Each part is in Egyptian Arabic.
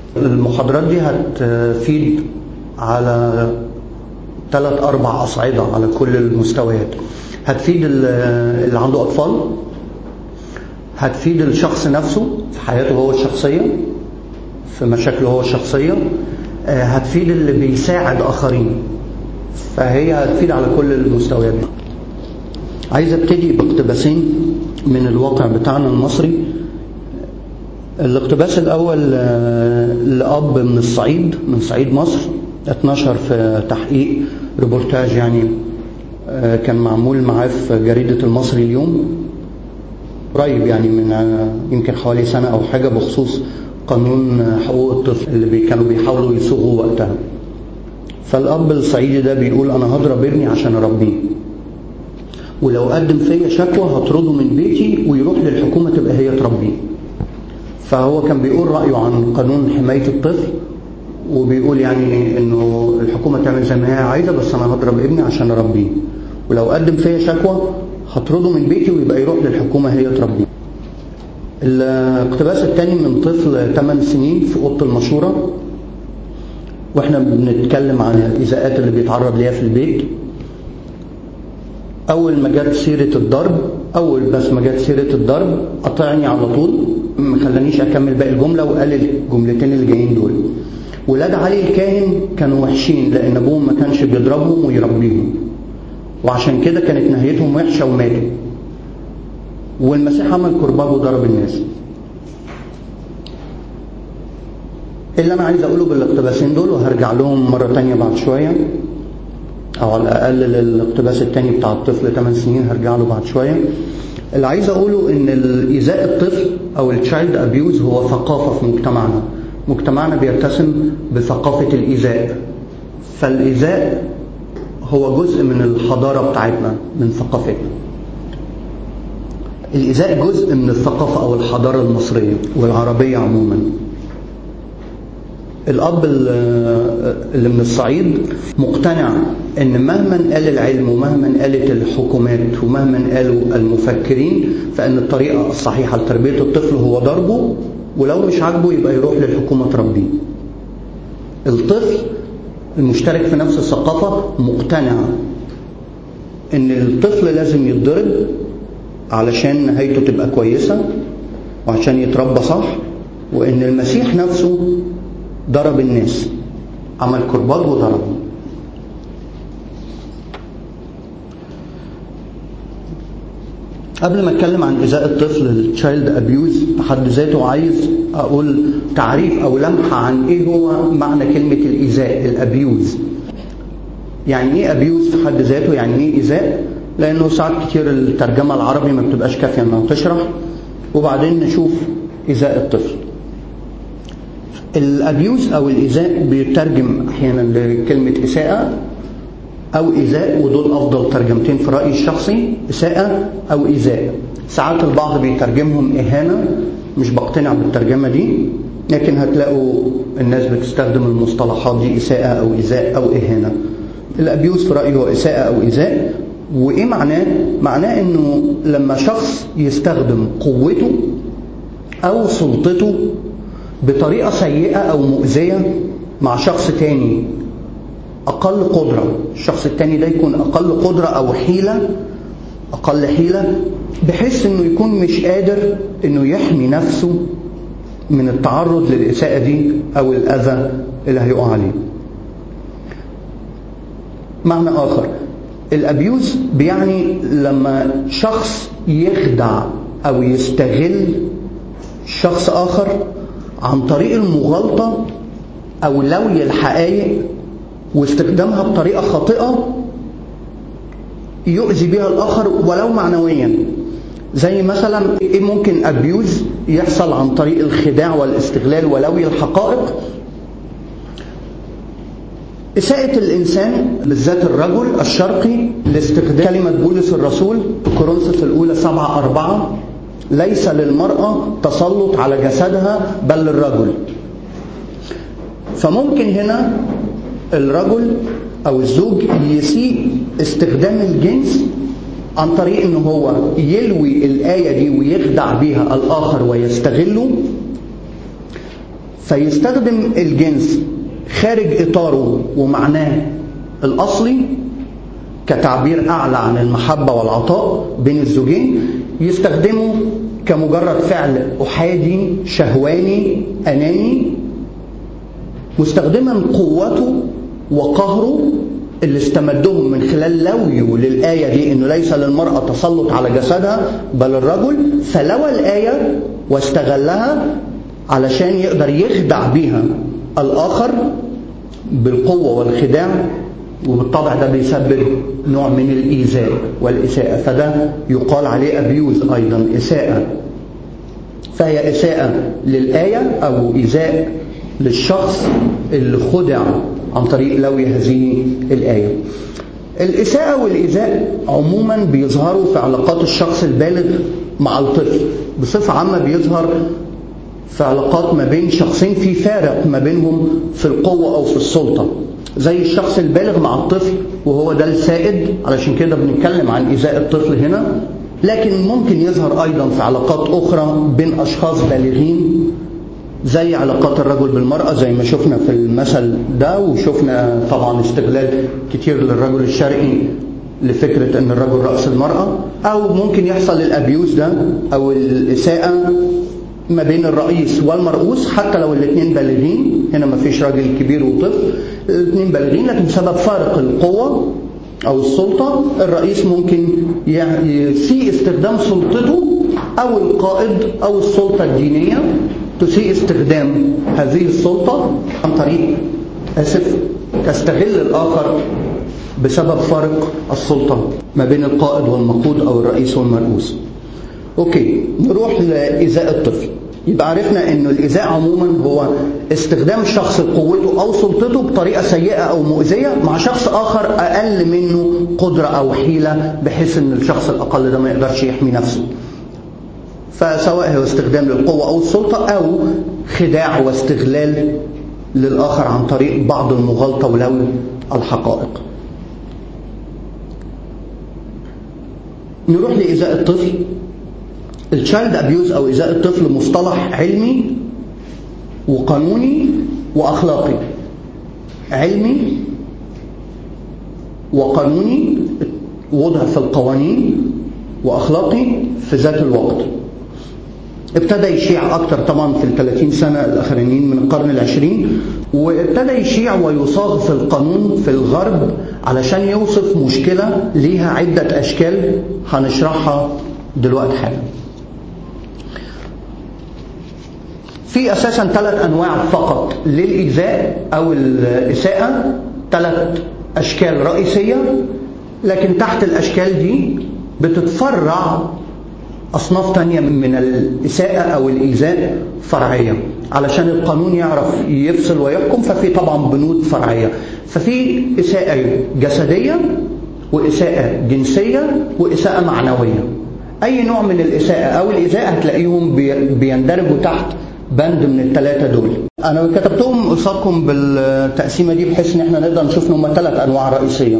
المحاضرات دي هتفيد على ثلاث أربع أصعدة على كل المستويات هتفيد اللي عنده أطفال هتفيد الشخص نفسه في حياته هو الشخصية في مشاكله هو الشخصية هتفيد اللي بيساعد آخرين فهي هتفيد على كل المستويات دي عايز ابتدي باقتباسين من الواقع بتاعنا المصري الاقتباس الأول لأب من الصعيد من صعيد مصر اتنشر في تحقيق ريبورتاج يعني كان معمول معاه في جريدة المصري اليوم قريب يعني من يمكن حوالي سنة أو حاجة بخصوص قانون حقوق الطفل اللي كانوا بيحاولوا يصوغوه وقتها فالأب الصعيدي ده بيقول أنا هضرب ابني عشان أربيه ولو قدم فيا شكوى هطرده من بيتي ويروح للحكومة تبقى هي تربيه فهو كان بيقول رأيه عن قانون حماية الطفل وبيقول يعني انه الحكومة تعمل زي ما هي عايزة بس انا هضرب ابني عشان اربيه ولو قدم فيا شكوى هطرده من بيتي ويبقى يروح للحكومة هي تربيه الاقتباس الثاني من طفل 8 سنين في اوضه المشوره واحنا بنتكلم عن الايذاءات اللي بيتعرض ليها في البيت اول ما جت سيره الضرب اول بس ما جت سيره الضرب قطعني على طول ما خلانيش اكمل باقي الجمله وقال الجملتين اللي جايين دول ولاد علي الكاهن كانوا وحشين لان ابوهم ما كانش بيضربهم ويربيهم وعشان كده كانت نهايتهم وحشه وماتوا والمسيح عمل كرباج وضرب الناس اللي انا عايز اقوله بالاقتباسين دول وهرجع لهم مره تانية بعد شويه او على الاقل للاقتباس التاني بتاع الطفل 8 سنين هرجع له بعد شويه اللي عايز اقوله ان ايذاء الطفل او التشايلد ابيوز هو ثقافه في مجتمعنا مجتمعنا بيتسم بثقافه الايذاء فالايذاء هو جزء من الحضاره بتاعتنا من ثقافتنا الإيذاء جزء من الثقافة أو الحضارة المصرية والعربية عموما الأب اللي من الصعيد مقتنع أن مهما قال العلم ومهما قالت الحكومات ومهما قالوا المفكرين فأن الطريقة الصحيحة لتربية الطفل هو ضربه ولو مش عاجبه يبقى يروح للحكومة تربيه الطفل المشترك في نفس الثقافة مقتنع أن الطفل لازم يتضرب علشان نهايته تبقى كويسة وعشان يتربى صح وإن المسيح نفسه ضرب الناس عمل كرباج وضربهم قبل ما اتكلم عن ايذاء الطفل التشايلد ابيوز بحد ذاته عايز اقول تعريف او لمحه عن ايه هو معنى كلمه الايذاء الابيوز يعني ايه ابيوز في حد ذاته يعني ايه ايذاء لانه ساعات كتير الترجمه العربي ما بتبقاش كافيه انها تشرح وبعدين نشوف ايذاء الطفل الابيوز او الايذاء بيترجم احيانا لكلمه اساءه او ايذاء ودول افضل ترجمتين في رايي الشخصي اساءه او ايذاء ساعات البعض بيترجمهم اهانه مش بقتنع بالترجمه دي لكن هتلاقوا الناس بتستخدم المصطلحات دي اساءه او ايذاء او اهانه الابيوز في رايي هو اساءه او ايذاء وايه معناه معناه انه لما شخص يستخدم قوته او سلطته بطريقه سيئه او مؤذيه مع شخص تاني اقل قدره الشخص التاني ده يكون اقل قدره او حيله اقل حيله بحيث انه يكون مش قادر انه يحمي نفسه من التعرض للاساءه دي او الاذى اللي هيقع عليه معنى اخر الابيوز بيعني لما شخص يخدع او يستغل شخص اخر عن طريق المغالطه او لوي الحقائق واستخدامها بطريقه خاطئه يؤذي بها الاخر ولو معنويا زي مثلا ايه ممكن ابيوز يحصل عن طريق الخداع والاستغلال ولوي الحقائق إساءة الإنسان بالذات الرجل الشرقي لاستخدام كلمة بولس الرسول في كورنثوس الأولى سبعة أربعة ليس للمرأة تسلط على جسدها بل للرجل فممكن هنا الرجل أو الزوج يسيء استخدام الجنس عن طريق ان هو يلوي الآية دي ويخدع بيها الآخر ويستغله فيستخدم الجنس خارج إطاره ومعناه الأصلي كتعبير أعلى عن المحبة والعطاء بين الزوجين يستخدمه كمجرد فعل أحادي شهواني أناني مستخدما قوته وقهره اللي استمدهم من خلال لويه للآية دي إنه ليس للمرأة تسلط على جسدها بل الرجل فلوى الآية واستغلها علشان يقدر يخدع بيها الآخر بالقوة والخداع وبالطبع ده بيسبب نوع من الإيذاء والإساءة فده يقال عليه أبيوز أيضا إساءة فهي إساءة للآية أو إيذاء للشخص اللي خدع عن طريق لوي هذه الآية الإساءة والإيذاء عموما بيظهروا في علاقات الشخص البالغ مع الطفل بصفة عامة بيظهر في علاقات ما بين شخصين في فارق ما بينهم في القوة أو في السلطة زي الشخص البالغ مع الطفل وهو ده السائد علشان كده بنتكلم عن إيذاء الطفل هنا لكن ممكن يظهر أيضا في علاقات أخرى بين أشخاص بالغين زي علاقات الرجل بالمرأة زي ما شفنا في المثل ده وشفنا طبعا استغلال كتير للرجل الشرقي لفكرة ان الرجل رأس المرأة او ممكن يحصل الابيوز ده او الاساءة ما بين الرئيس والمرؤوس حتى لو الاثنين بالغين هنا ما فيش راجل كبير وطفل الاثنين بالغين لكن بسبب فارق القوة او السلطة الرئيس ممكن يسيء استخدام سلطته او القائد او السلطة الدينية تسيء استخدام هذه السلطة عن طريق آسف تستغل الآخر بسبب فارق السلطة ما بين القائد والمقود أو الرئيس والمرؤوس أوكي نروح لإيذاء الطفل يبقى عرفنا أن الإيذاء عموما هو استخدام شخص قوته أو سلطته بطريقة سيئة أو مؤذية مع شخص آخر أقل منه قدرة أو حيلة بحيث أن الشخص الأقل ده ما يقدرش يحمي نفسه فسواء هو استخدام للقوة أو السلطة أو خداع واستغلال للآخر عن طريق بعض المغالطة ولو الحقائق نروح لإيذاء الطفل التشايلد أبيوز أو إيذاء الطفل مصطلح علمي وقانوني وأخلاقي علمي وقانوني وضع في القوانين وأخلاقي في ذات الوقت ابتدى يشيع أكتر طبعا في الثلاثين سنة الأخرانيين من القرن العشرين وابتدى يشيع ويصاغ في القانون في الغرب علشان يوصف مشكلة ليها عدة أشكال هنشرحها دلوقتي حالا في أساسا ثلاث أنواع فقط للإيذاء أو الإساءة ثلاث أشكال رئيسية لكن تحت الأشكال دي بتتفرع أصناف تانية من الإساءة أو الإيذاء فرعية علشان القانون يعرف يفصل ويحكم ففي طبعا بنود فرعية ففي إساءة جسدية وإساءة جنسية وإساءة معنوية أي نوع من الإساءة أو الإيذاء هتلاقيهم بيندرجوا تحت بند من الثلاثة دول أنا كتبتهم قصادكم بالتقسيمة دي بحيث إن احنا نقدر نشوف إن هم ثلاث أنواع رئيسية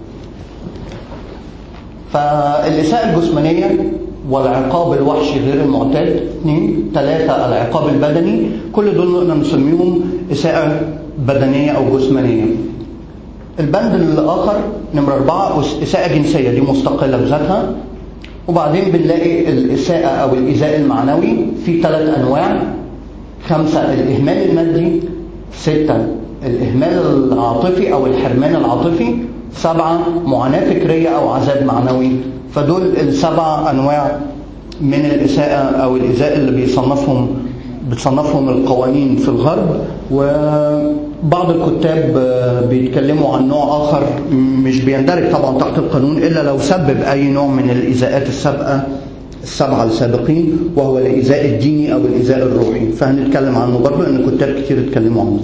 فالإساءة الجسمانية والعقاب الوحشي غير المعتاد اثنين ثلاثة العقاب البدني كل دول نقدر نسميهم إساءة بدنية أو جسمانية البند الآخر نمرة أربعة إساءة جنسية دي مستقلة بذاتها وبعدين بنلاقي الإساءة أو الإيذاء المعنوي في ثلاث أنواع خمسة الإهمال المادي ستة الإهمال العاطفي أو الحرمان العاطفي سبعة معاناة فكرية أو عذاب معنوي فدول السبع أنواع من الإساءة أو الإيذاء اللي بيصنفهم بتصنفهم القوانين في الغرب وبعض الكتاب بيتكلموا عن نوع آخر مش بيندرج طبعا تحت القانون إلا لو سبب أي نوع من الإيذاءات السابقة السبعة السابقين وهو الإيذاء الديني أو الإيذاء الروحي فهنتكلم عنه برضه لأن كتاب كتير اتكلموا عنه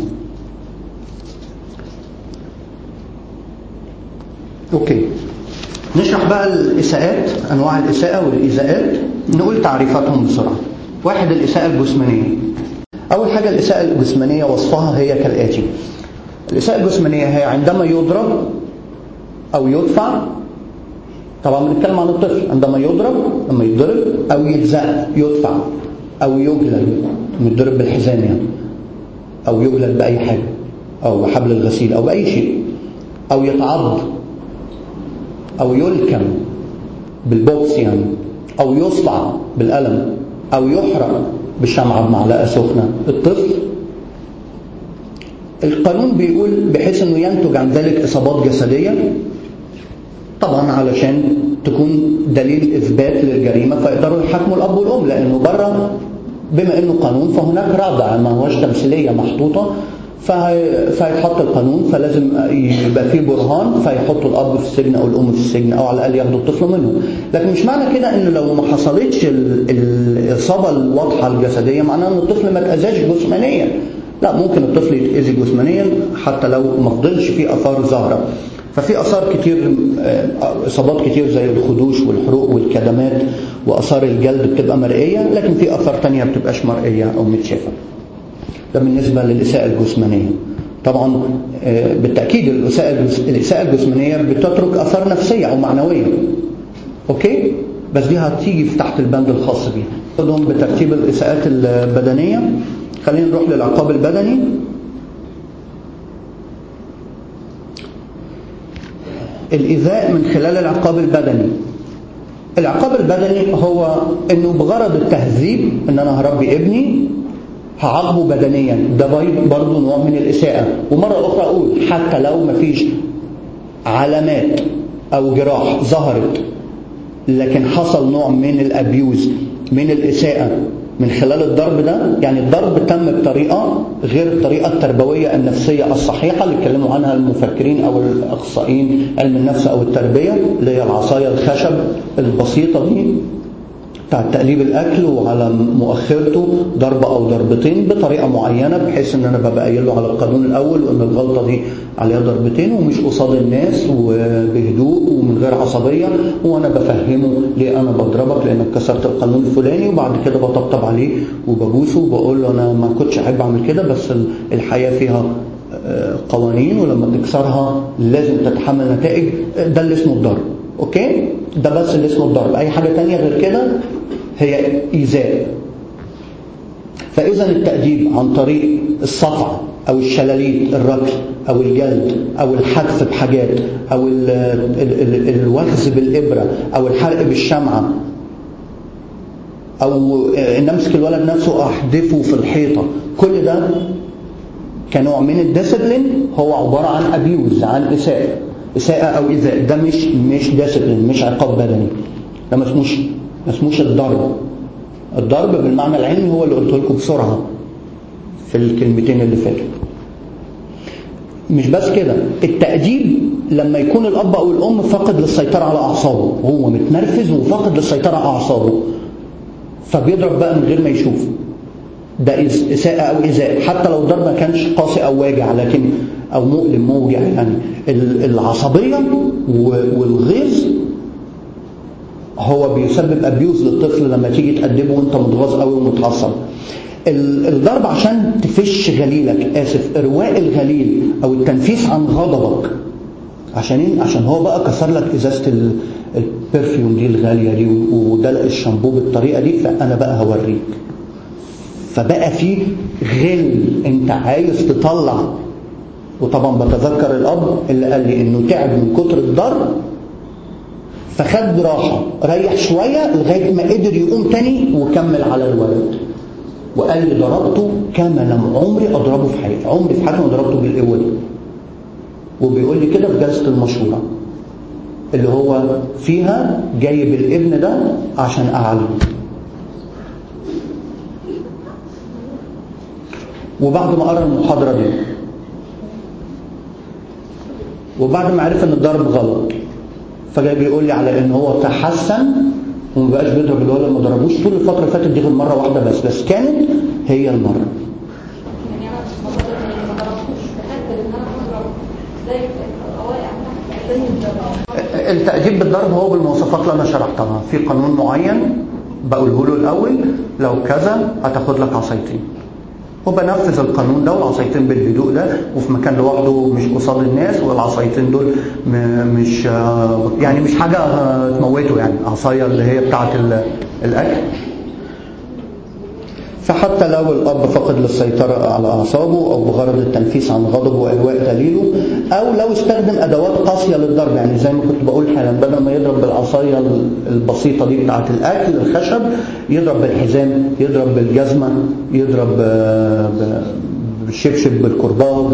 أوكي نشرح بقى الإساءات أنواع الإساءة والإيذاءات نقول تعريفاتهم بسرعة واحد الإساءة الجسمانية أول حاجة الإساءة الجسمانية وصفها هي كالآتي الإساءة الجسمانية هي عندما يضرب أو يدفع طبعا بنتكلم عن الطفل عندما يضرب لما يضرب أو يتزق يدفع أو يجلد يضرب بالحزام يعني أو يجلد بأي حاجة أو بحبل الغسيل أو بأي شيء أو يتعض أو يلكم بالبوكس يعني أو يصلع بالقلم أو يحرق بالشمعة بمعلقة سخنة الطفل القانون بيقول بحيث انه ينتج عن ذلك اصابات جسديه طبعا علشان تكون دليل اثبات للجريمه فيقدروا يحاكموا الاب والام لانه بره بما انه قانون فهناك رادع ما هوش تمثيليه محطوطه فيتحط القانون فلازم يبقى فيه برهان فيحطوا الاب في السجن او الام في السجن او على الاقل ياخدوا الطفل منه لكن مش معنى كده ان لو ما حصلتش الاصابه الواضحه الجسديه معناه ان الطفل ما اتاذاش جسمانيا لا ممكن الطفل يتاذي جسمانيا حتى لو ما فضلش فيه اثار ظاهره ففي اثار كتير اصابات كتير زي الخدوش والحروق والكدمات واثار الجلد بتبقى مرئيه لكن في اثار تانية بتبقاش مرئيه او متشافه ده بالنسبه للاساءه الجسمانيه طبعا بالتاكيد الاساءه الجسمانيه بتترك اثار نفسيه او معنويه اوكي بس دي هتيجي في تحت البند الخاص بيها خدهم بترتيب الاساءات البدنيه خلينا نروح للعقاب البدني الإيذاء من خلال العقاب البدني العقاب البدني هو انه بغرض التهذيب ان انا هربي ابني هعاقبه بدنيا ده برضه نوع من الاساءه ومره اخرى اقول حتى لو ما فيش علامات او جراح ظهرت لكن حصل نوع من الابيوز من الاساءه من خلال الضرب ده يعني الضرب تم بطريقة غير الطريقة التربوية النفسية الصحيحة اللي اتكلموا عنها المفكرين أو الأخصائيين علم النفس أو التربية اللي هي العصاية الخشب البسيطة دي بتاع تقليب الأكل وعلى مؤخرته ضربة أو ضربتين بطريقة معينة بحيث إن أنا ببقى قايل له على القانون الأول وإن الغلطة دي عليها ضربتين ومش قصاد الناس وبهدوء ومن غير عصبية وأنا بفهمه ليه أنا بضربك لأنك كسرت القانون الفلاني وبعد كده بطبطب عليه وببوسه وبقول له أنا ما كنتش أحب أعمل كده بس الحياة فيها قوانين ولما تكسرها لازم تتحمل نتائج ده اللي اسمه الضرب اوكي ده بس اللي اسمه الضرب اي حاجه تانية غير كده هي ايذاء فاذا التاديب عن طريق الصفع او الشلاليت الركل او الجلد او الحتف بحاجات او ال ال ال الوخز بالابره او الحرق بالشمعه او ان امسك الولد نفسه احدفه في الحيطه كل ده كنوع من الديسبلين هو عباره عن ابيوز عن اساءه اساءه او ايذاء ده مش مش ديسبلين مش عقاب بدني ده ما اسموش ما اسموش الضرب الضرب بالمعنى العلمي هو اللي قلت لكم بسرعه في الكلمتين اللي فاتوا مش بس كده التأديب لما يكون الأب أو الأم فاقد للسيطرة على أعصابه هو متنرفز وفاقد للسيطرة على أعصابه فبيضرب بقى من غير ما يشوف ده إساءة أو إيذاء حتى لو الضرب ما كانش قاسي أو واجع لكن أو مؤلم موجع يعني العصبية والغيظ هو بيسبب أبيوز للطفل لما تيجي تأدبه وأنت متغاظ قوي ومتعصب الضرب عشان تفش غليلك آسف إرواء الغليل أو التنفيس عن غضبك عشان ايه؟ عشان هو بقى كسر لك ازازه البرفيوم دي الغاليه دي ودلق الشامبو بالطريقه دي فانا بقى هوريك فبقى في غل انت عايز تطلع وطبعا بتذكر الاب اللي قال لي انه تعب من كتر الضرب فخد راحه ريح شويه لغايه ما قدر يقوم تاني وكمل على الولد وقال لي ضربته كما لم عمري اضربه في حياتي عمري في حياتي ما ضربته بالقوه دي وبيقول لي كده في جلسه المشوره اللي هو فيها جايب الابن ده عشان اعلمه وبعد ما قرا المحاضره دي وبعد ما عرف ان الضرب غلط فجاي بيقول لي على ان هو تحسن وما بقاش بيضرب الولد ما ضربوش طول الفتره اللي فاتت دي غير مره واحده بس بس كانت هي المره التأديب بالضرب هو بالمواصفات اللي انا شرحتها في قانون معين بقوله له الاول لو كذا هتاخد لك عصايتين وبنفذ القانون ده والعصايتين بالهدوء ده وفي مكان لوحده مش قصاد الناس والعصايتين دول مش يعني مش حاجه تموته يعني عصايه اللي هي بتاعه الاكل فحتى لو الأب فقد للسيطرة على أعصابه أو بغرض التنفيس عن غضبه وإرواء دليله أو لو استخدم أدوات قاسية للضرب يعني زي ما كنت بقول حالا بدل ما يضرب بالعصاية البسيطة دي بتاعة الأكل الخشب يضرب بالحزام يضرب بالجزمة يضرب بالشبشب بالكرباج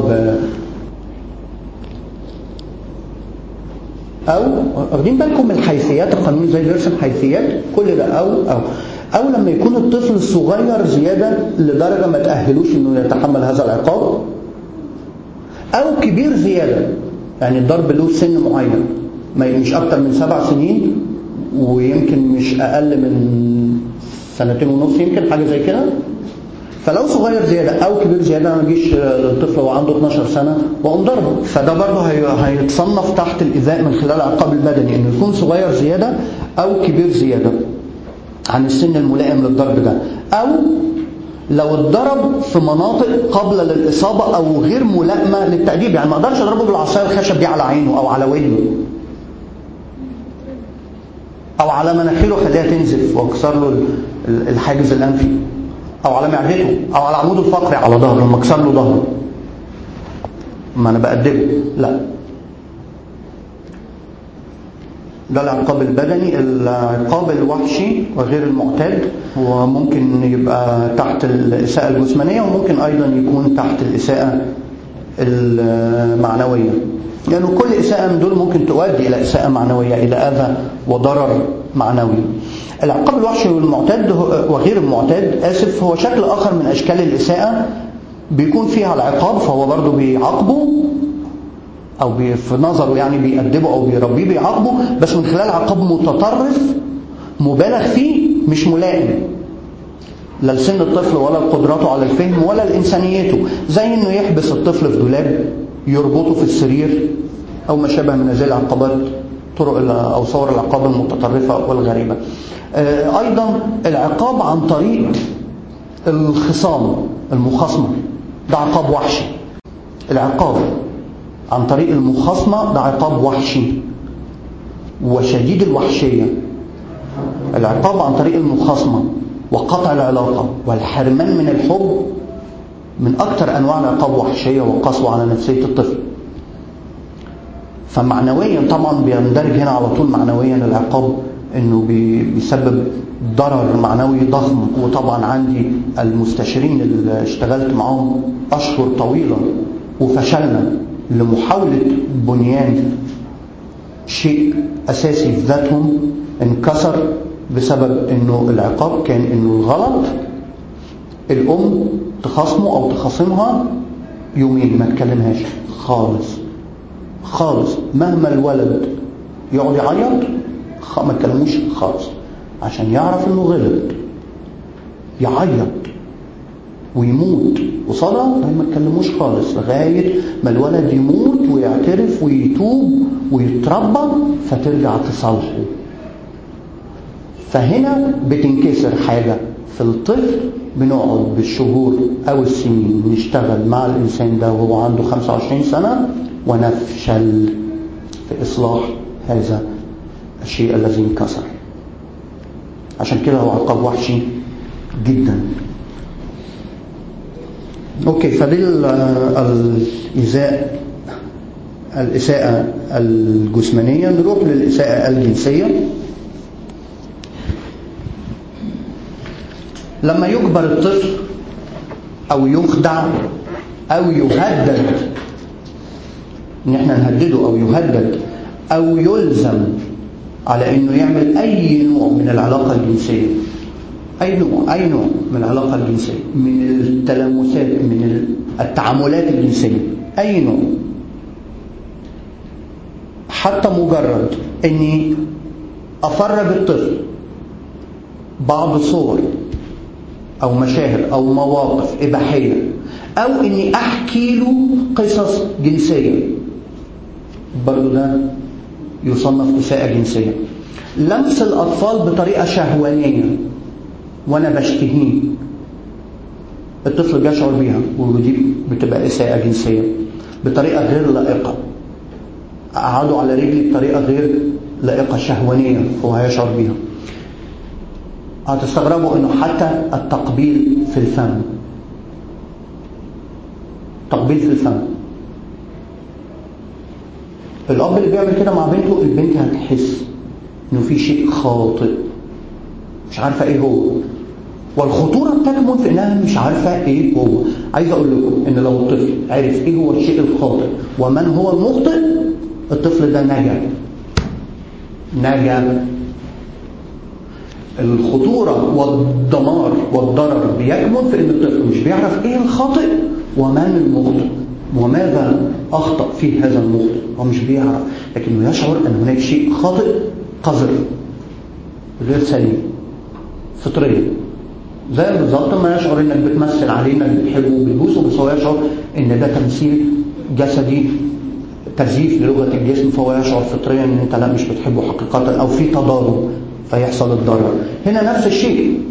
أو واخدين بالكم من الحيثيات القانون زي بيرسم حيثيات كل ده أو أو أو لما يكون الطفل الصغير زيادة لدرجة ما تأهلوش إنه يتحمل هذا العقاب أو كبير زيادة يعني الضرب له سن معين ما مش أكتر من سبع سنين ويمكن مش أقل من سنتين ونص يمكن حاجة زي كده فلو صغير زيادة أو كبير زيادة ما جيش الطفل وهو عنده 12 سنة وأقوم ضربه فده برضه هيتصنف تحت الإيذاء من خلال العقاب البدني إنه يكون صغير زيادة أو كبير زيادة عن السن الملائم للضرب ده أو لو اتضرب في مناطق قابلة للإصابة أو غير ملائمة للتأديب يعني ما أقدرش أضربه بالعصاية الخشب دي على عينه أو على ودنه أو على مناخيره خليها تنزف وأكسر له الحاجز الأنفي أو على معدته أو على عموده الفقري على ظهره لما أكسر له ظهره ما أنا بأدبه لا ده العقاب البدني العقاب الوحشي وغير المعتاد هو ممكن يبقى تحت الإساءة الجسمانية وممكن أيضا يكون تحت الإساءة المعنوية لأنه يعني كل إساءة من دول ممكن تؤدي إلى إساءة معنوية إلى أذى وضرر معنوي العقاب الوحشي والمعتاد وغير المعتاد آسف هو شكل آخر من أشكال الإساءة بيكون فيها العقاب فهو برضه بيعاقبه او في نظره يعني بيأدبه او بيربيه بيعاقبه بس من خلال عقاب متطرف مبالغ فيه مش ملائم لا لسن الطفل ولا لقدراته على الفهم ولا لإنسانيته زي انه يحبس الطفل في دولاب يربطه في السرير او ما شابه من هذه العقابات طرق او صور العقاب المتطرفة والغريبة ايضا العقاب عن طريق الخصام المخاصمة ده عقاب وحشي العقاب عن طريق المخاصمة ده عقاب وحشي وشديد الوحشية العقاب عن طريق المخاصمة وقطع العلاقة والحرمان من الحب من أكثر أنواع العقاب وحشية وقسوة على نفسية الطفل فمعنويا طبعا بيندرج هنا على طول معنويا العقاب انه بيسبب ضرر معنوي ضخم وطبعا عندي المستشارين اللي اشتغلت معاهم اشهر طويله وفشلنا لمحاولة بنيان شيء أساسي في ذاتهم انكسر بسبب انه العقاب كان انه الغلط الام تخاصمه او تخاصمها يومين ما تكلمهاش خالص خالص مهما الولد يقعد يعيط ما تكلموش خالص عشان يعرف انه غلط يعيط ويموت قصادها ما تكلموش خالص لغاية ما الولد يموت ويعترف ويتوب ويتربى فترجع تصالحه فهنا بتنكسر حاجة في الطفل بنقعد بالشهور أو السنين نشتغل مع الإنسان ده وهو عنده 25 سنة ونفشل في إصلاح هذا الشيء الذي انكسر عشان كده هو عقاب وحشي جدا اوكي فدي الإزاء الإساءة الجسمانية نروح للإساءة الجنسية لما يجبر الطفل أو يخدع أو يهدد إن إحنا نهدده أو يهدد أو يلزم على إنه يعمل أي نوع من العلاقة الجنسية أي نوع أي نوع من العلاقة الجنسية من التلامسات من التعاملات الجنسية أي نوع حتى مجرد إني أفرج الطفل بعض صور أو مشاهد أو مواقف إباحية أو إني أحكي له قصص جنسية برضو ده يصنف إساءة جنسية لمس الأطفال بطريقة شهوانية وأنا بشتهيه الطفل بيشعر بيها ودي بتبقى إساءة جنسية بطريقة غير لائقة أقعده على رجلي بطريقة غير لائقة شهوانية هو هيشعر بيها هتستغربوا انه حتى التقبيل في الفم تقبيل في الفم الاب اللي بيعمل كده مع بنته البنت هتحس انه في شيء خاطئ مش عارفه ايه هو والخطوره بتكمن في انها مش عارفه ايه هو عايز اقول لكم ان لو الطفل عرف ايه هو الشيء الخاطئ ومن هو المخطئ الطفل ده نجا نجا الخطورة والدمار والضرر بيكمن في ان الطفل مش بيعرف ايه الخاطئ ومن المخطئ وماذا اخطأ فيه هذا المخطئ هو مش بيعرف لكنه يشعر ان هناك شيء خاطئ قذر غير سليم فطريا زي بالظبط ما يشعر انك بتمثل عليه انك بتحبه وبتبوسه بس هو يشعر ان ده تمثيل جسدي تزييف للغه الجسم فهو يشعر فطريا ان انت لا مش بتحبه حقيقه او في تضارب فيحصل الضرر هنا نفس الشيء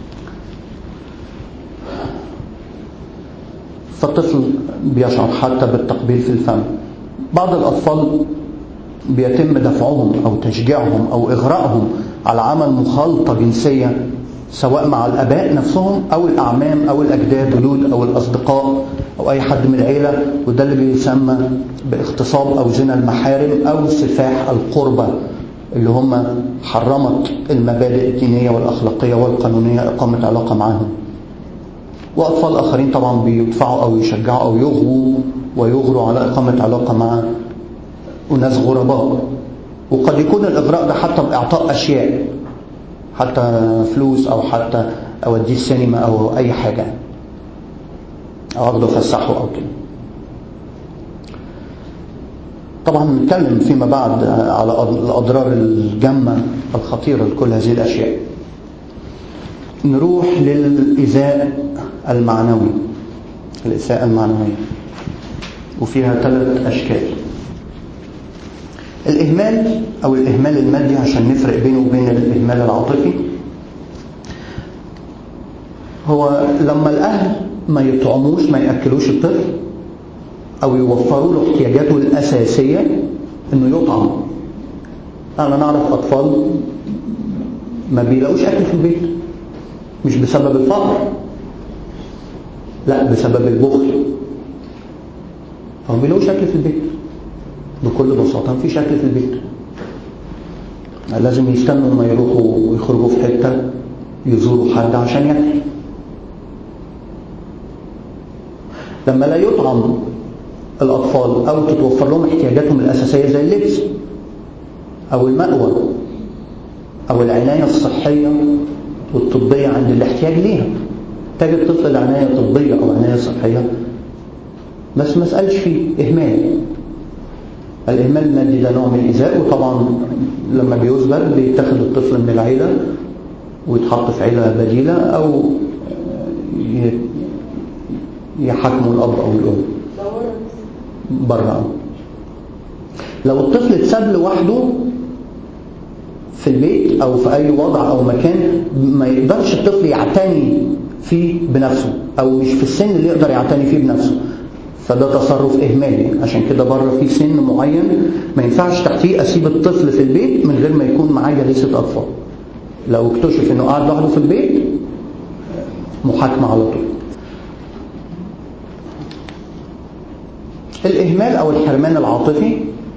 فالطفل بيشعر حتى بالتقبيل في الفم بعض الأطفال بيتم دفعهم أو تشجيعهم أو إغرائهم على عمل مخالطة جنسية سواء مع الآباء نفسهم أو الأعمام أو الأجداد ولود أو الأصدقاء أو أي حد من العيلة وده اللي بيسمى باغتصاب أو زنا المحارم أو سفاح القربة اللي هم حرمت المبادئ الدينية والأخلاقية والقانونية إقامة علاقة معهم وأطفال آخرين طبعا بيدفعوا أو يشجعوا أو يغووا ويغروا على إقامة علاقة مع أناس غرباء وقد يكون الإغراء ده حتى بإعطاء أشياء حتى فلوس أو حتى أوديه السينما أو أي حاجة أو أخده أفسحه أو كده طبعا نتكلم فيما بعد على الأضرار الجامة الخطيرة لكل هذه الأشياء نروح للإزاء المعنوي الإساءة المعنوية وفيها ثلاث أشكال الإهمال أو الإهمال المادي عشان نفرق بينه وبين الإهمال العاطفي هو لما الأهل ما يطعموش ما يأكلوش الطفل أو يوفروا له احتياجاته الأساسية إنه يطعم أنا نعرف أطفال ما بيلاقوش أكل في البيت مش بسبب الفقر لا بسبب البخل فما بيلاقوش أكل في البيت بكل بساطة مفيش أكل في البيت لازم يستنوا ما يروحوا ويخرجوا في حتة يزوروا حد عشان ياكل لما لا يطعم الأطفال أو تتوفر لهم احتياجاتهم الأساسية زي اللبس أو المأوى أو العناية الصحية والطبية عند الاحتياج ليها تجد طفل عناية طبية أو عناية صحية بس ما اسألش فيه إهمال الإهمال المادي ده نوع من الإيذاء وطبعا لما بيثبت بيتاخد الطفل من العيلة ويتحط في عيلة بديلة أو يحاكموا الأب أو الأم بره لو الطفل اتساب لوحده في البيت او في اي وضع او مكان ما يقدرش الطفل يعتني فيه بنفسه او مش في السن اللي يقدر يعتني فيه بنفسه فده تصرف اهمالي عشان كده بره في سن معين ما ينفعش تحتيه اسيب الطفل في البيت من غير ما يكون معاه جليسه اطفال لو اكتشف انه قاعد لوحده في البيت محاكمه على طول الإهمال أو الحرمان العاطفي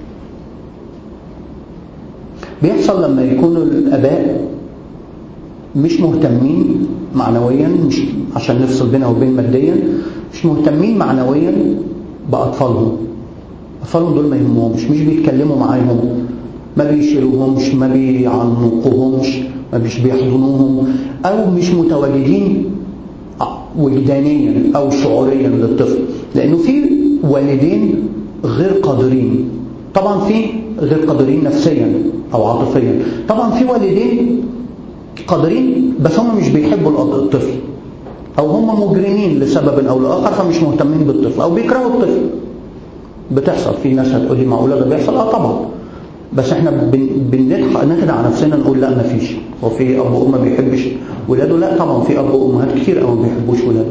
بيحصل لما يكونوا الآباء مش مهتمين معنويا مش عشان نفصل بينها وبين ماديا مش مهتمين معنويا بأطفالهم أطفالهم دول ما يهمهمش مش بيتكلموا معاهم ما بيشيلوهمش ما بيعنقوهمش ما مش بيحضنوهم أو مش متواجدين وجدانيا أو شعوريا للطفل لأنه في والدين غير قادرين طبعا في غير قادرين نفسيا او عاطفيا طبعا في والدين قادرين بس هم مش بيحبوا الطفل او هم مجرمين لسبب او لاخر فمش مهتمين بالطفل او بيكرهوا الطفل بتحصل في ناس هتقول لي معقوله ده بيحصل اه طبعا بس احنا بنضحك نكد على نفسنا نقول لا مفيش هو في اب وام ما بيحبش ولاده لا طبعا في اب وامهات كتير قوي ما بيحبوش ولاده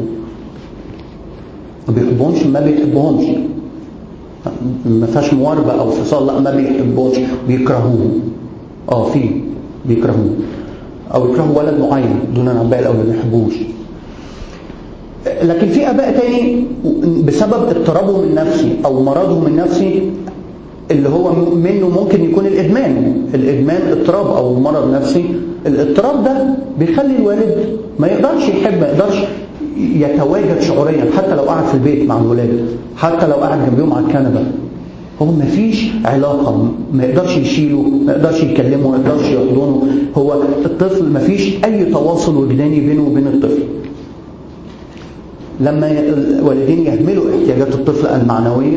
ما بيحبهمش ما بيحبهمش ما فيهاش مواربه او فصال لا ما بيحبهمش بيكرهوهم اه في بيكرهوهم او يكرهوا ولد معين دون عن باقي الاولاد ما يحبوش لكن في اباء تاني بسبب اضطرابهم النفسي او مرضهم النفسي اللي هو منه ممكن يكون الادمان الادمان اضطراب او مرض نفسي الاضطراب ده بيخلي الوالد ما يقدرش يحب ما يقدرش يتواجد شعوريا حتى لو قعد في البيت مع الولاد حتى لو قعد جنبيهم على الكنبه هو ما فيش علاقة ما يقدرش يشيله ما يقدرش يكلمه ما يقدرش يحضنه هو الطفل ما فيش أي تواصل وجداني بينه وبين الطفل لما الوالدين يهملوا احتياجات الطفل المعنوية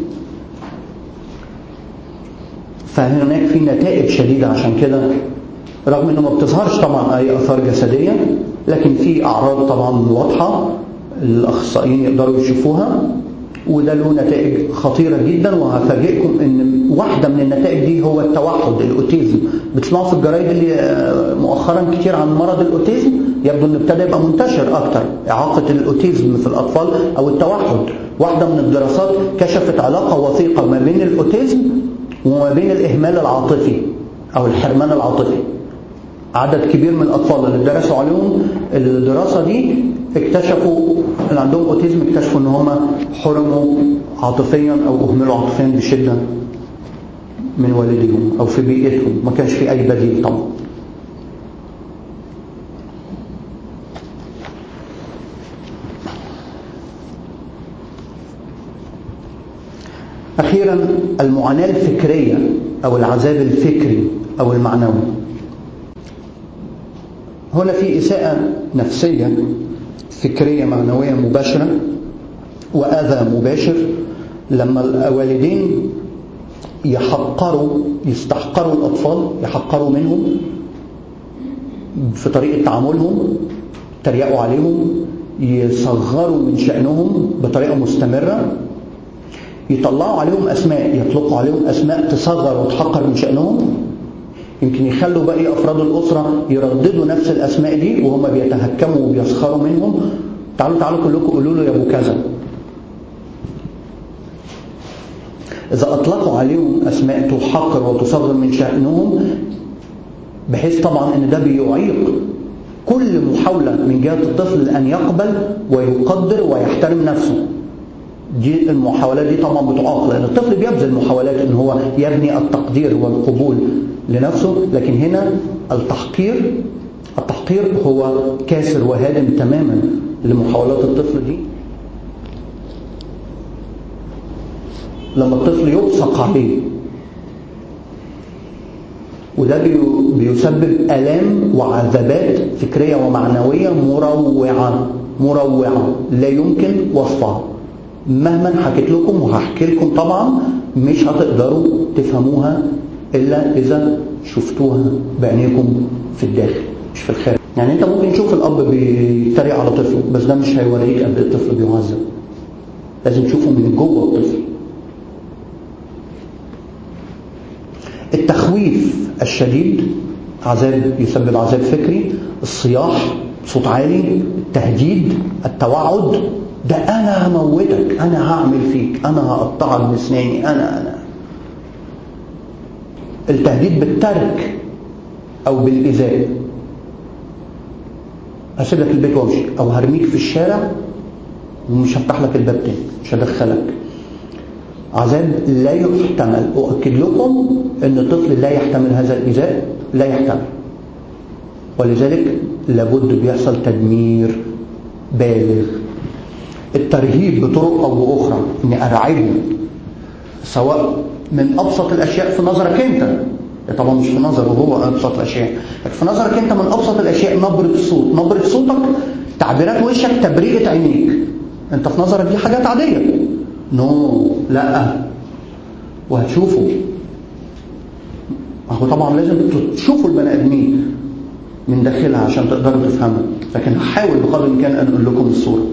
فهناك في نتائج شديدة عشان كده رغم انه ما بتظهرش طبعا اي اثار جسدية لكن في اعراض طبعا واضحة الاخصائيين يقدروا يشوفوها وده له نتائج خطيرة جدا وهفاجئكم ان واحدة من النتائج دي هو التوحد الاوتيزم بتسمعوا في الجرايد اللي مؤخرا كتير عن مرض الاوتيزم يبدو ان ابتدى يبقى منتشر اكتر اعاقة الاوتيزم في الاطفال او التوحد واحدة من الدراسات كشفت علاقة وثيقة ما بين الاوتيزم وما بين الاهمال العاطفي او الحرمان العاطفي عدد كبير من الاطفال اللي درسوا عليهم الدراسه دي اكتشفوا اللي عندهم اوتيزم اكتشفوا ان هم حرموا عاطفيا او اهملوا عاطفيا بشده من والديهم او في بيئتهم ما كانش في اي بديل طبعا اخيرا المعاناه الفكريه او العذاب الفكري او المعنوي هنا في إساءة نفسية فكرية معنوية مباشرة وأذى مباشر لما الوالدين يحقروا يستحقروا الأطفال يحقروا منهم في طريقة تعاملهم تريقوا عليهم يصغروا من شأنهم بطريقة مستمرة يطلعوا عليهم أسماء يطلقوا عليهم أسماء تصغر وتحقر من شأنهم يمكن يخلوا باقي أفراد الأسرة يرددوا نفس الأسماء دي وهم بيتهكموا وبيسخروا منهم تعالوا تعالوا كلكم قولوا له يا أبو كذا إذا أطلقوا عليهم أسماء تحقر وتصغر من شأنهم بحيث طبعا أن ده بيعيق كل محاولة من جهة الطفل أن يقبل ويقدر ويحترم نفسه دي المحاولات دي طبعا بتعاق لأن الطفل بيبذل محاولات أن هو يبني التقدير والقبول لنفسه لكن هنا التحقير التحقير هو كاسر وهادم تماما لمحاولات الطفل دي لما الطفل يبصق عليه وده بيسبب آلام وعذابات فكرية ومعنوية مروعة مروعة لا يمكن وصفها مهما حكيت لكم وهحكي لكم طبعا مش هتقدروا تفهموها إلا إذا شفتوها بعينيكم في الداخل مش في الخارج يعني أنت ممكن تشوف الأب بيتريق على طفله بس ده مش هيوريك قد الطفل بيعذب لازم تشوفه من جوه الطفل التخويف الشديد عذاب يسبب عذاب فكري الصياح صوت عالي التهديد التوعد ده انا هموتك انا هعمل فيك انا هقطعك باسناني انا انا التهديد بالترك او بالايذاء هسيب لك البيت وامشي او هرميك في الشارع ومش هفتح لك الباب تاني مش هدخلك عذاب لا يحتمل أؤكد لكم أن الطفل لا يحتمل هذا الإيذاء لا يحتمل ولذلك لابد بيحصل تدمير بالغ الترهيب بطرق أو بأخرى أني أرعبه سواء من أبسط الأشياء في نظرك أنت طبعا مش في نظره هو أبسط الأشياء لكن في نظرك أنت من أبسط الأشياء نبرة الصوت نبرة صوتك تعبيرات وشك تبريئة عينيك أنت في نظرك دي حاجات عادية نو no. لا وهتشوفوا هو طبعا لازم تشوفوا البني ادمين من داخلها عشان تقدروا تفهموا لكن هحاول بقدر الامكان ان اقول لكم الصوره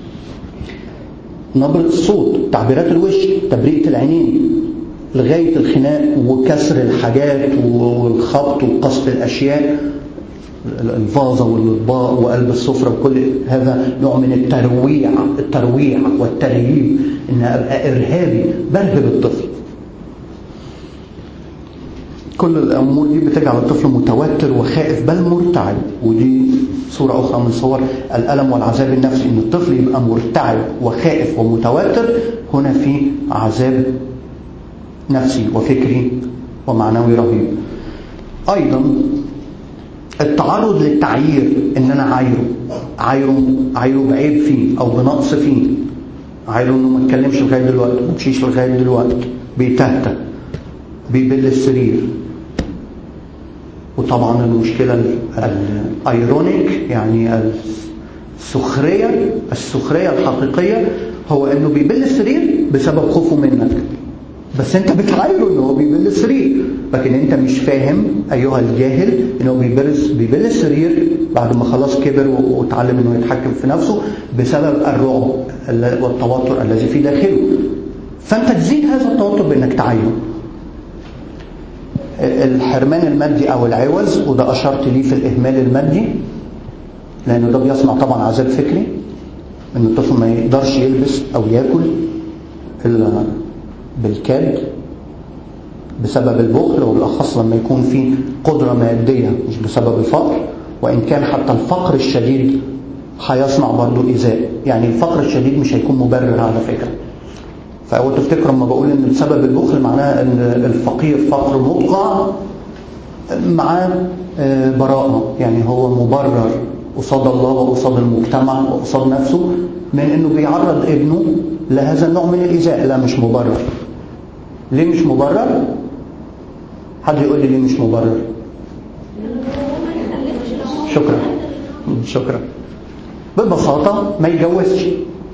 نبره الصوت تعبيرات الوش تبريئه العينين لغايه الخناق وكسر الحاجات والخبط وقصف الاشياء الفازة والأطباق وقلب السفرة وكل هذا نوع من الترويع الترويع والترهيب إن أبقى إرهابي برهب الطفل كل الأمور دي بتجعل الطفل متوتر وخائف بل مرتعب ودي صورة أخرى من صور الألم والعذاب النفسي إن الطفل يبقى مرتعب وخائف ومتوتر هنا في عذاب نفسي وفكري ومعنوي رهيب أيضا التعرض للتعيير ان انا عايره عايره عايره بعيب فيه او بنقص فيه عايره انه ما اتكلمش لغايه دلوقتي ما مشيش لغايه دلوقتي بيتهته بيبل السرير وطبعا المشكله الايرونيك يعني السخريه السخريه الحقيقيه هو انه بيبل السرير بسبب خوفه منك بس انت بتعايره ان هو بيبل السرير لكن انت مش فاهم ايها الجاهل ان هو بيبرس بيبل السرير بعد ما خلاص كبر واتعلم انه يتحكم في نفسه بسبب الرعب والتوتر الذي في داخله فانت تزيد هذا التوتر بانك تعايره الحرمان المادي او العوز وده اشرت ليه في الاهمال المادي لانه ده بيصنع طبعا عذاب فكري ان الطفل ما يقدرش يلبس او ياكل الا بالكاد بسبب البخل وبالاخص لما يكون في قدره ماديه مش بسبب الفقر وان كان حتى الفقر الشديد هيصنع برضه ايذاء يعني الفقر الشديد مش هيكون مبرر على فكره فهو تفتكروا لما بقول ان بسبب البخل معناه ان الفقير فقر مطغى مع براءه يعني هو مبرر قصاد الله وقصاد المجتمع وقصاد نفسه من انه بيعرض ابنه لهذا النوع من الايذاء لا مش مبرر ليه مش مبرر حد يقول لي ليه مش مبرر شكرا شكرا ببساطة ما يتجوزش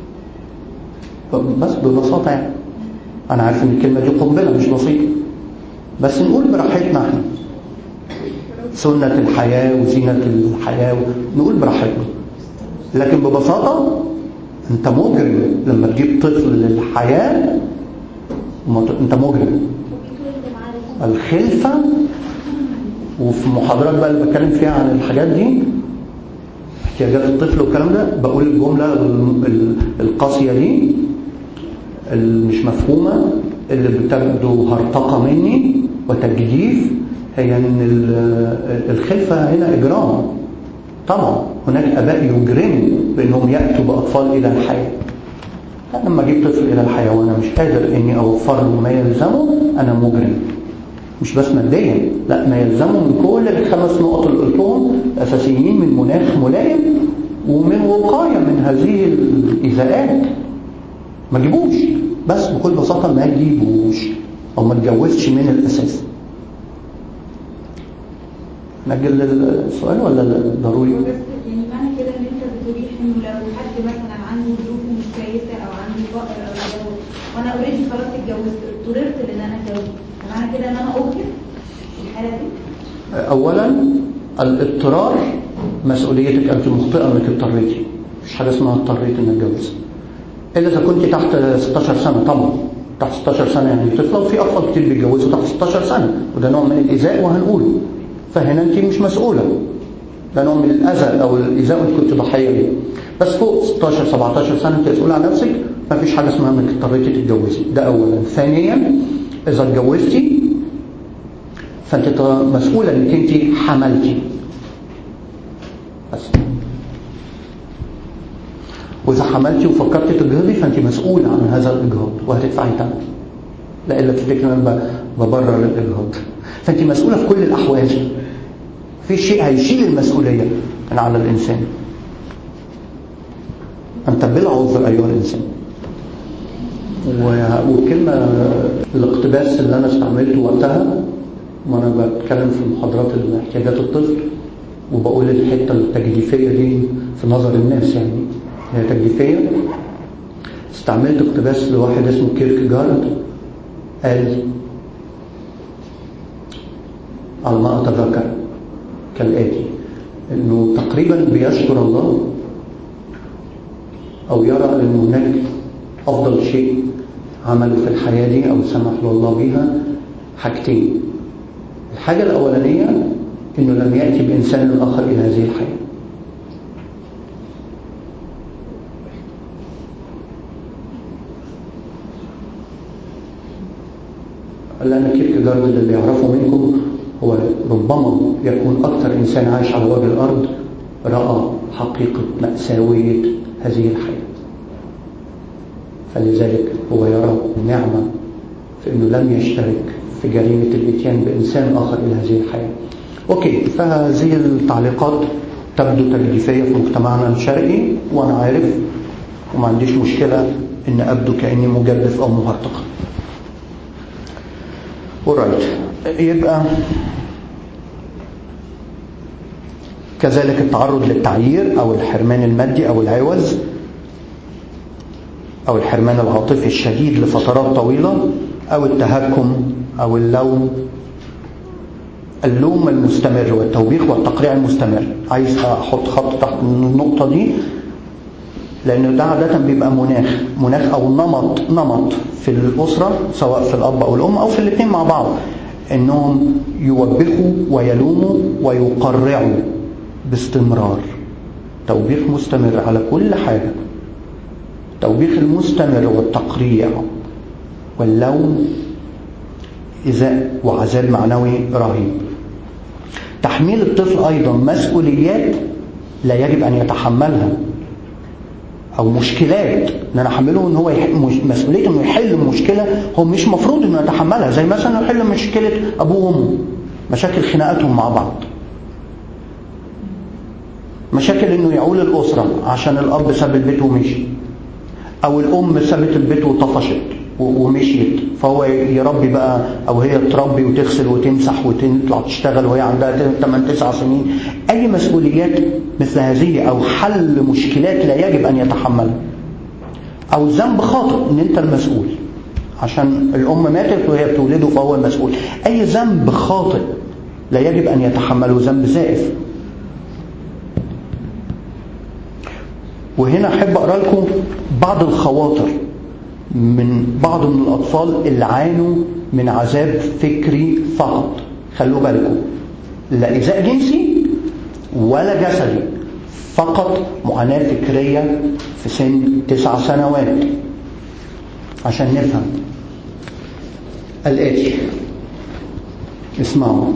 بس ببساطة يعني أنا عارف إن الكلمة دي قنبلة مش بسيطة بس نقول براحتنا احنا سنة الحياة وزينة الحياة نقول براحتنا لكن ببساطة أنت مجرم لما تجيب طفل للحياة أنت مجرم الخلفة وفي محاضرات بقى اللي بتكلم فيها عن الحاجات دي احتياجات الطفل والكلام ده بقول الجملة القاسية دي اللي مش مفهومة اللي بتبدو هرطقة مني وتجديف هي ان الخلفة هنا إجرام طبعا هناك أباء يجرموا بأنهم يأتوا بأطفال إلى الحياة لما أجيب طفل إلى الحياة وأنا مش قادر إني أوفر له ما يلزمه أنا مجرم مش بس ماديا لا ما يلزمه من كل الخمس نقط اللي قلتهم أساسيين من مناخ ملائم ومن وقاية من هذه الإيذاءات ما تجيبوش بس بكل بساطة ما تجيبوش أو ما تجوزش من الأساس نجل السؤال ولا ضروري؟ بس يعني معنى كده ان انت بتريح انه لو حد مثلا عنده ظروفه مش كويسه او عنده فقر او يتجوز وانا اوريدي خلاص اتجوزت اضطررت لان انا اتجوز فمعنى كده ان انا اجهر في الحاله دي؟ أولا الاضطرار مسؤوليتك أنت مخطئة أنك اضطريتي مفيش حاجة اسمها اضطريت إنك اتجوز إلا إذا كنت تحت 16 سنة طبعا تحت 16 سنة يعني طفلة وفي أطفال كتير بيتجوزوا تحت 16 سنة وده نوع من الإيذاء وهنقوله فهنا أنت مش مسؤولة ده نوع من الأذى أو الإيذاء وأنت كنت ضحية ليه بس فوق 16 17 سنة أنت مسؤولة عن نفسك ما فيش حاجة اسمها إنك اضطريتي تتجوزي ده أولا ثانيا إذا اتجوزتي فأنت مسؤولة إنك أنت حملتي بس وإذا حملتي وفكرتي تجهضي فأنت مسؤولة عن هذا الإجهاض وهتدفعي ثمن لا إلا تفتكر أن أنا ببرر الإجهاض فأنت مسؤولة في كل الأحوال في شيء هيشيل المسؤولية من على الإنسان أنت بالعذر أيها الإنسان والكلمة الاقتباس اللي أنا استعملته وقتها وأنا بتكلم في محاضرات احتياجات الطفل وبقول الحتة التجديفية دي في نظر الناس يعني هي تجديفية استعملت اقتباس لواحد اسمه كيرك جارد قال على ما أتذكر كالآتي انه تقريبا بيشكر الله او يرى ان هناك افضل شيء عمله في الحياة دي او سمح له الله بيها حاجتين الحاجة الاولانية انه لم يأتي بانسان اخر الى هذه الحياة لأن كيركجارد اللي يعرفه منكم هو ربما يكون أكثر إنسان عايش على وجه الأرض رأى حقيقة مأساوية هذه الحياة فلذلك هو يرى النعمة في أنه لم يشترك في جريمة الإتيان بإنسان آخر إلى هذه الحياة أوكي فهذه التعليقات تبدو تجديفية في مجتمعنا الشرقي وأنا عارف وما عنديش مشكلة إن أبدو كأني مجدف أو مهرطق alright يبقى كذلك التعرض للتعيير أو الحرمان المادي أو العوز أو الحرمان العاطفي الشديد لفترات طويلة أو التهكم أو اللوم اللوم المستمر والتوبيخ والتقريع المستمر عايز أحط خط تحت النقطة دي لأنه ده عادة بيبقى مناخ مناخ أو نمط نمط في الأسرة سواء في الأب أو الأم أو في الاثنين مع بعض إنهم يوبخوا ويلوموا ويقرعوا باستمرار توبيخ مستمر على كل حاجة التوبيخ المستمر والتقريع واللوم إزاء وعذاب معنوي رهيب تحميل الطفل أيضا مسؤوليات لا يجب أن يتحملها أو مشكلات ان انا احمله ان هو يح... مش... مسؤوليه انه يحل مشكله هو مش مفروض انه يتحملها زي مثلا يحل مشكله ابوه وامه مشاكل خناقاتهم مع بعض مشاكل انه يعول الاسره عشان الاب ساب البيت ومشي او الام سابت البيت وطفشت ومشيت فهو يربي بقى او هي تربي وتغسل وتمسح وتطلع تشتغل وهي عندها 8 9 سنين اي مسؤوليات مثل هذه او حل مشكلات لا يجب ان يتحملها او ذنب خاطئ ان انت المسؤول عشان الام ماتت وهي بتولده فهو المسؤول اي ذنب خاطئ لا يجب ان يتحمله ذنب زائف وهنا احب اقرا لكم بعض الخواطر من بعض من الأطفال اللي عانوا من عذاب فكري فقط خلوا بالكم لا إيذاء جنسي ولا جسدي فقط معاناة فكرية في سن تسع سنوات عشان نفهم الآتي اسمعوا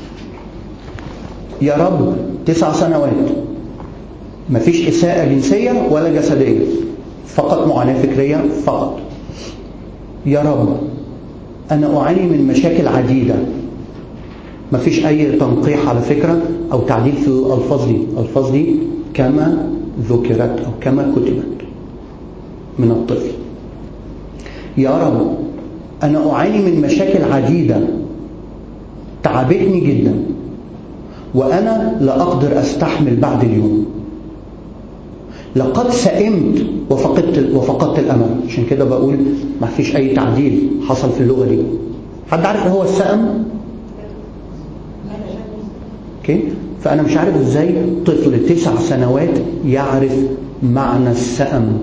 يا رب تسع سنوات مفيش إساءة جنسية ولا جسدية فقط معاناة فكرية فقط يا رب أنا أعاني من مشاكل عديدة ما فيش أي تنقيح على فكرة أو تعديل في الألفاظ دي الألفاظ دي كما ذكرت أو كما كتبت من الطفل يا رب أنا أعاني من مشاكل عديدة تعبتني جدا وأنا لا أقدر أستحمل بعد اليوم لقد سئمت وفقدت وفقدت الامل عشان كده بقول ما فيش اي تعديل حصل في اللغه دي حد عارف ايه هو السئم اوكي فانا مش عارف ازاي طفل تسع سنوات يعرف معنى السئم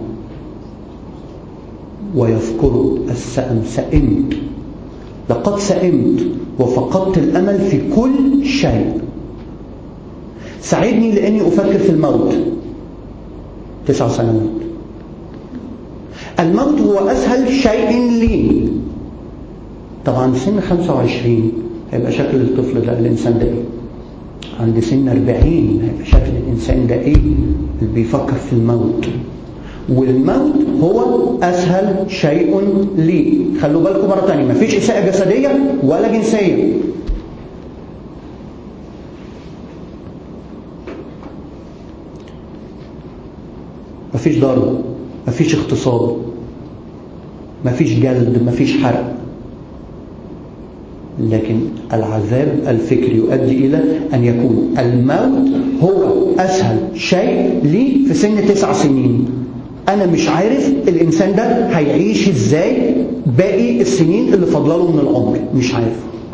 ويذكر السئم سئمت لقد سئمت وفقدت الامل في كل شيء ساعدني لاني افكر في الموت تسع سنوات الموت هو أسهل شيء لي طبعا سن 25 هيبقى شكل الطفل ده الإنسان ده إيه عند سن 40 هيبقى شكل الإنسان ده إيه اللي بيفكر في الموت والموت هو أسهل شيء لي خلوا بالكم مرة تانية مفيش إساءة جسدية ولا جنسية مفيش ضرب مفيش اغتصاب مفيش جلد مفيش حرق لكن العذاب الفكري يؤدي إلى أن يكون الموت هو أسهل شيء لي في سن تسع سنين أنا مش عارف الإنسان ده هيعيش إزاي باقي السنين اللي فضله من العمر مش عارف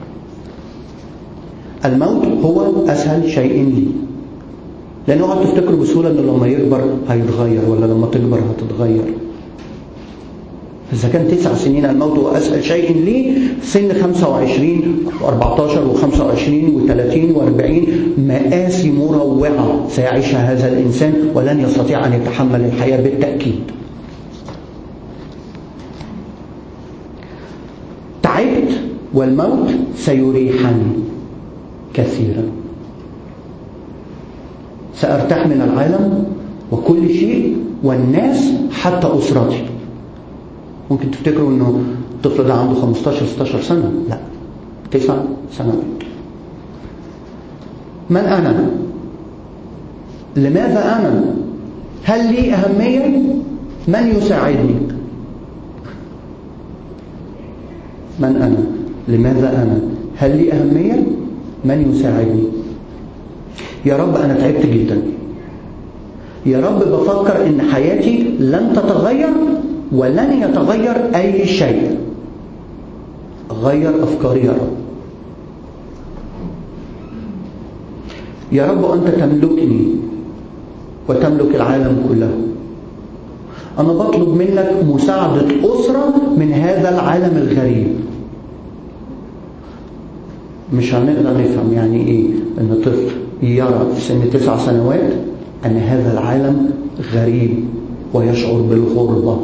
الموت هو أسهل شيء لي لأن اوعوا تفتكروا بسهولة إنه لما يكبر هيتغير ولا لما تكبر هتتغير إذا كان تسع سنين الموت هو أسهل شيء ليه سن 25 و14 و25 و30 و40 مآسي مروعة سيعيشها هذا الإنسان ولن يستطيع أن يتحمل الحياة بالتأكيد تعبت والموت سيريحني كثيرا سأرتاح من العالم وكل شيء والناس حتى أسرتي ممكن تفتكروا أنه الطفل ده عنده 15 16 سنة لا تسع سنوات من أنا لماذا أنا هل لي أهمية من يساعدني من أنا لماذا أنا هل لي أهمية من يساعدني يا رب أنا تعبت جدا يا رب بفكر إن حياتي لن تتغير ولن يتغير أي شيء غير أفكاري يا رب يا رب أنت تملكني وتملك العالم كله أنا بطلب منك مساعدة أسرة من هذا العالم الغريب مش هنقدر نفهم يعني إيه إن طفل يرى في سن تسع سنوات أن هذا العالم غريب ويشعر بالغربة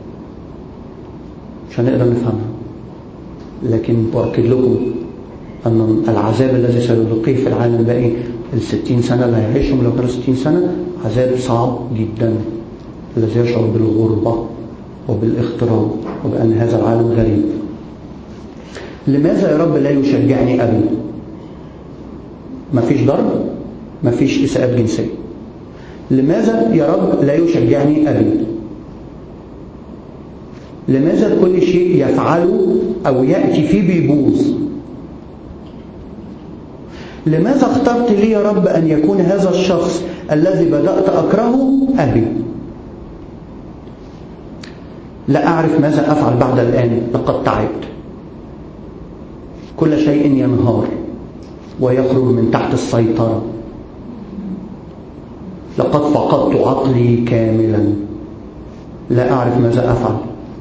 مش هنقدر نفهمها لكن بأكد لكم أن العذاب الذي سيلقيه في العالم باقي الستين سنة اللي هيعيشهم لو كانوا ستين سنة عذاب صعب جدا الذي يشعر بالغربة وبالاغتراب وبأن هذا العالم غريب لماذا يا رب لا يشجعني أبي ما فيش ضرب ما فيش إساءات جنسية لماذا يا رب لا يشجعني أبي لماذا كل شيء يفعله أو يأتي فيه بيبوظ لماذا اخترت لي يا رب أن يكون هذا الشخص الذي بدأت أكرهه أبي لا أعرف ماذا أفعل بعد الآن لقد تعبت كل شيء ينهار ويخرج من تحت السيطرة لقد فقدت عقلي كاملا لا أعرف ماذا أفعل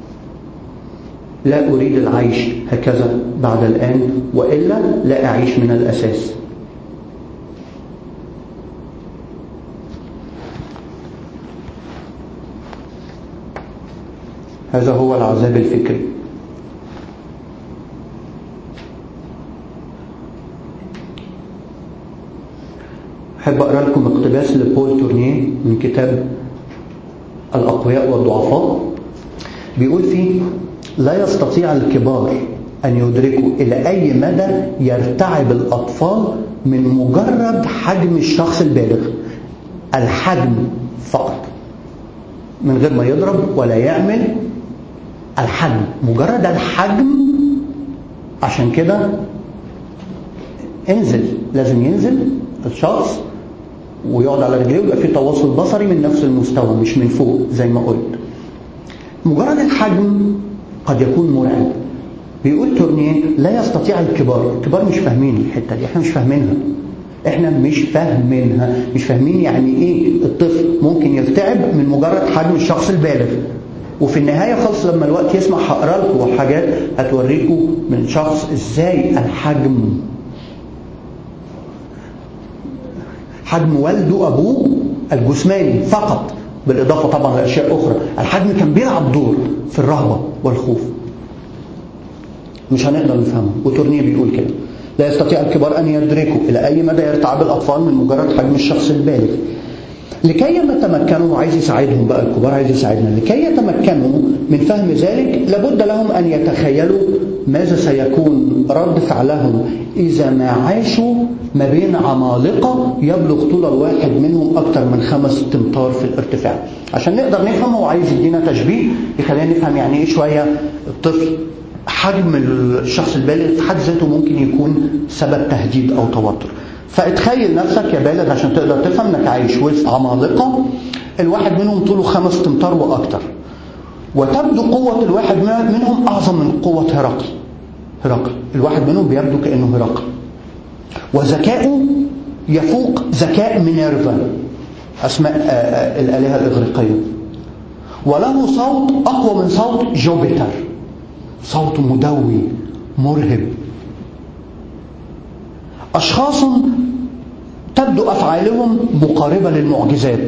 لا أريد العيش هكذا بعد الآن وإلا لا أعيش من الأساس هذا هو العذاب الفكري أحب أقرأ لكم اقتباس لبول تورنيه من كتاب الأقوياء والضعفاء بيقول فيه لا يستطيع الكبار أن يدركوا إلى أي مدى يرتعب الأطفال من مجرد حجم الشخص البالغ الحجم فقط من غير ما يضرب ولا يعمل الحجم مجرد الحجم عشان كده انزل لازم ينزل الشخص ويقعد على رجليه ويبقى في تواصل بصري من نفس المستوى مش من فوق زي ما قلت مجرد الحجم قد يكون مرعب بيقول تورنيه لا يستطيع الكبار الكبار مش فاهمين الحته دي احنا مش فاهمينها احنا مش فاهمينها مش فاهمين يعني ايه الطفل ممكن يرتعب من مجرد حجم الشخص البالغ وفي النهاية خالص لما الوقت يسمع هقرا لكم حاجات هتوريكم من شخص ازاي الحجم حجم والده أبوه الجسماني فقط بالإضافة طبعا لأشياء أخرى الحجم كان بيلعب دور في الرهبة والخوف مش هنقدر نفهمه وتورنيه بيقول كده لا يستطيع الكبار أن يدركوا إلى أي مدى يرتعب الأطفال من مجرد حجم الشخص البالغ لكي يتمكنوا عايز يساعدهم بقى الكبار عايز يساعدنا لكي يتمكنوا من فهم ذلك لابد لهم أن يتخيلوا ماذا سيكون رد فعلهم إذا ما عاشوا ما بين عمالقة يبلغ طول الواحد منهم أكثر من خمس تمتار في الارتفاع عشان نقدر نفهم هو عايز يدينا تشبيه يخلينا نفهم يعني إيه شوية الطفل حجم الشخص البالغ في حد ذاته ممكن يكون سبب تهديد أو توتر فاتخيل نفسك يا بالغ عشان تقدر تفهم انك عايش وسط عمالقة الواحد منهم طوله خمس تمتار وأكثر وتبدو قوة الواحد منهم أعظم من قوة هرقل هرقل الواحد منهم بيبدو كأنه هرقل وذكاؤه يفوق ذكاء مينيرفا أسماء الآلهة الإغريقية وله صوت أقوى من صوت جوبيتر صوت مدوي مرهب أشخاص تبدو أفعالهم مقاربة للمعجزات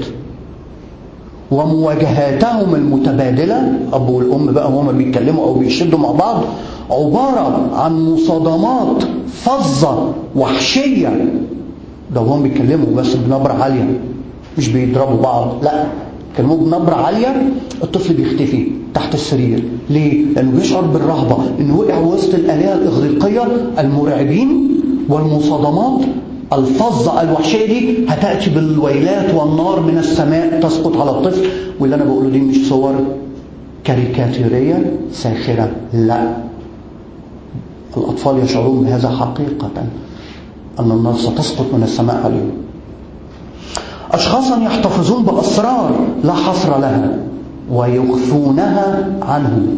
ومواجهاتهم المتبادلة أب والأم بقى هما بيتكلموا أو بيشدوا مع بعض عبارة عن مصادمات فظة وحشية ده هم بيتكلموا بس بنبرة عالية مش بيضربوا بعض لا كلموه بنبرة عالية الطفل بيختفي تحت السرير ليه؟ لأنه بيشعر بالرهبة إنه وقع وسط الآلهة الإغريقية المرعبين والمصادمات الفظة الوحشية دي هتأتي بالويلات والنار من السماء تسقط على الطفل واللي أنا بقوله دي مش صور كاريكاتيرية ساخرة لا الأطفال يشعرون بهذا حقيقة أن النار ستسقط من السماء عليهم أشخاصا يحتفظون بأسرار لا حصر لها ويخفونها عنه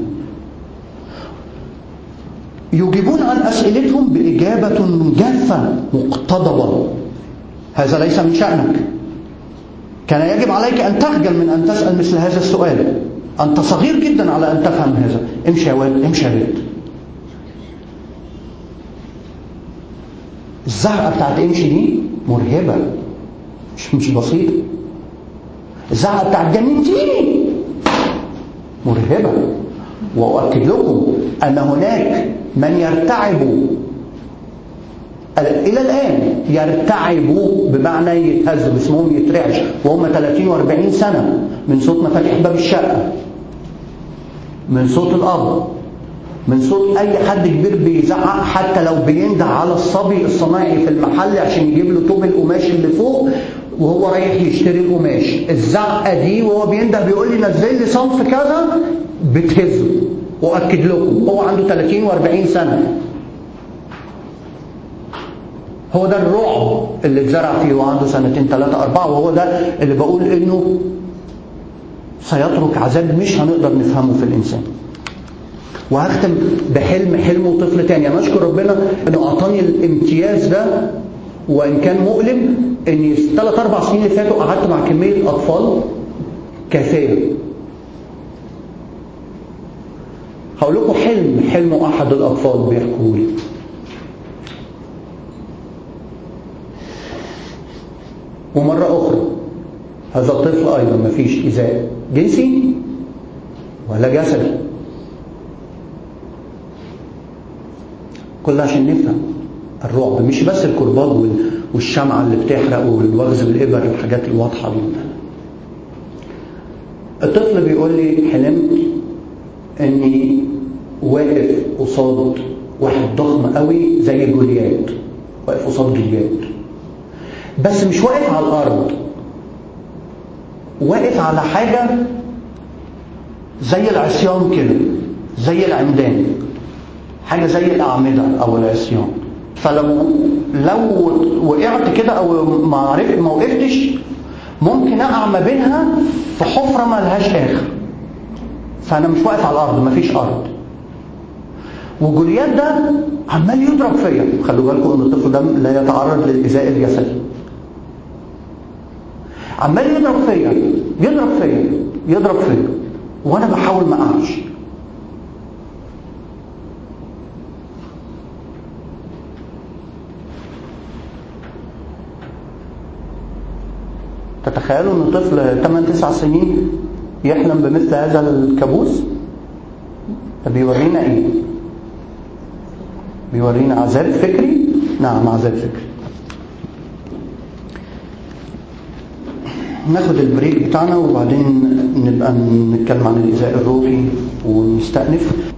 يجيبون عن أسئلتهم بإجابة جافة مقتضبة هذا ليس من شأنك كان يجب عليك أن تخجل من أن تسأل مثل هذا السؤال أنت صغير جدا على أن تفهم هذا امشي يا واد امشي يا بنت الزعقة بتاعت امشي دي مرهبة مش مش بسيطة الزعقة بتاعت جننتيني مرهبة وأؤكد لكم أن هناك من يرتعب إلى الآن يرتعب بمعنى يتهز باسمهم يترعش وهم 30 و40 سنة من صوت مفاتيح باب الشقة من صوت الأب من صوت أي حد كبير بيزعق حتى لو بينده على الصبي الصناعي في المحل عشان يجيب له توب القماش اللي فوق وهو رايح يشتري القماش الزعقة دي وهو بينده بيقول لي نزل لي صنف كذا بتهزه وأكد لكم هو عنده 30 و40 سنة هو ده الرعب اللي اتزرع فيه وعنده سنتين ثلاثة أربعة وهو ده اللي بقول إنه سيترك عذاب مش هنقدر نفهمه في الإنسان وهختم بحلم حلمه طفل تاني أنا أشكر ربنا إنه أعطاني الامتياز ده وإن كان مؤلم إني ثلاث أربع سنين اللي فاتوا قعدت مع كمية أطفال كافية هقول لكم حلم حلمه أحد الأطفال بيحكوا لي ومرة أخرى هذا الطفل أيضا ما فيش إيذاء جنسي ولا جسدي كل عشان نفهم الرعب مش بس الكرباج والشمعة اللي بتحرق والوغز بالإبر والحاجات الواضحة دي الطفل بيقول لي حلمت اني واقف قصاد واحد ضخم قوي زي جوليات واقف قصاد جوليات بس مش واقف على الارض واقف على حاجة زي العصيان كده زي العمدان حاجة زي الأعمدة أو العصيان فلو لو وقعت كده أو ما عرفت ما وقفتش ممكن أقع ما بينها في حفرة ما لهاش آخر فأنا مش واقف على الأرض مفيش أرض وجوليات ده عمال يضرب فيا خلوا بالكم ان الطفل ده لا يتعرض للإيذاء الجسدي عمال يضرب فيا يضرب فيا يضرب فيا وانا بحاول ما اقعش تتخيلوا ان طفل 8 9 سنين يحلم بمثل هذا الكابوس ده بيورينا ايه بيورينا عذاب فكري نعم عذاب فكري ناخد البريك بتاعنا وبعدين نبقى نتكلم عن الإيذاء الروحي ونستأنف